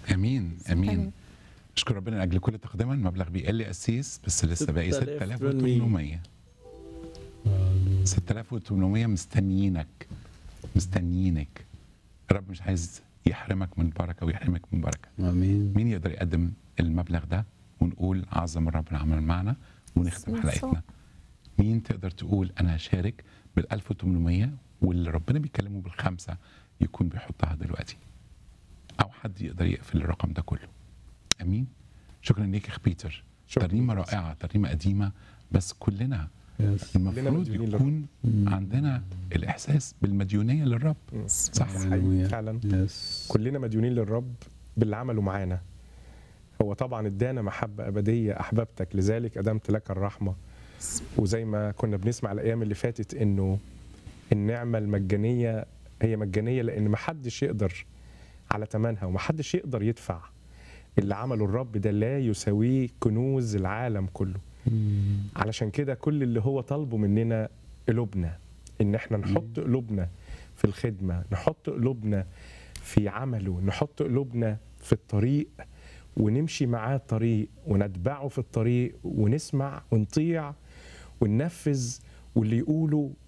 امين امين تمام. اشكر ربنا لاجل كل تقديما المبلغ بيقل قسيس بس لسه باقي 6800. 6800 6800 مستنيينك مستنيينك الرب مش عايز يحرمك من البركه ويحرمك من بركه امين مين يقدر يقدم المبلغ ده ونقول عظم الرب العمل معنا ونختم بسم حلقتنا مين تقدر تقول انا هشارك بال 1800 واللي ربنا بيكلمه بالخمسه يكون بيحطها دلوقتي او حد يقدر يقفل الرقم ده كله امين شكرا ليك يا اخ بيتر شكراً ترنيمه ليك. رائعه ترنيمه قديمه بس كلنا يس المفروض مديونين للرب. يكون عندنا الاحساس بالمديونيه للرب صح حقيقي فعلا يس كلنا مديونين للرب باللي عمله معانا هو طبعا ادانا محبة أبدية أحببتك لذلك أدمت لك الرحمة وزي ما كنا بنسمع الأيام اللي فاتت إنه النعمة المجانية هي مجانية لأن محدش يقدر على ثمنها ومحدش يقدر يدفع اللي عمله الرب ده لا يساويه كنوز العالم كله علشان كده كل اللي هو طالبه مننا قلوبنا ان احنا نحط قلوبنا في الخدمه نحط قلوبنا في عمله نحط قلوبنا في الطريق ونمشي معاه الطريق ونتبعه في الطريق ونسمع ونطيع وننفذ واللي يقوله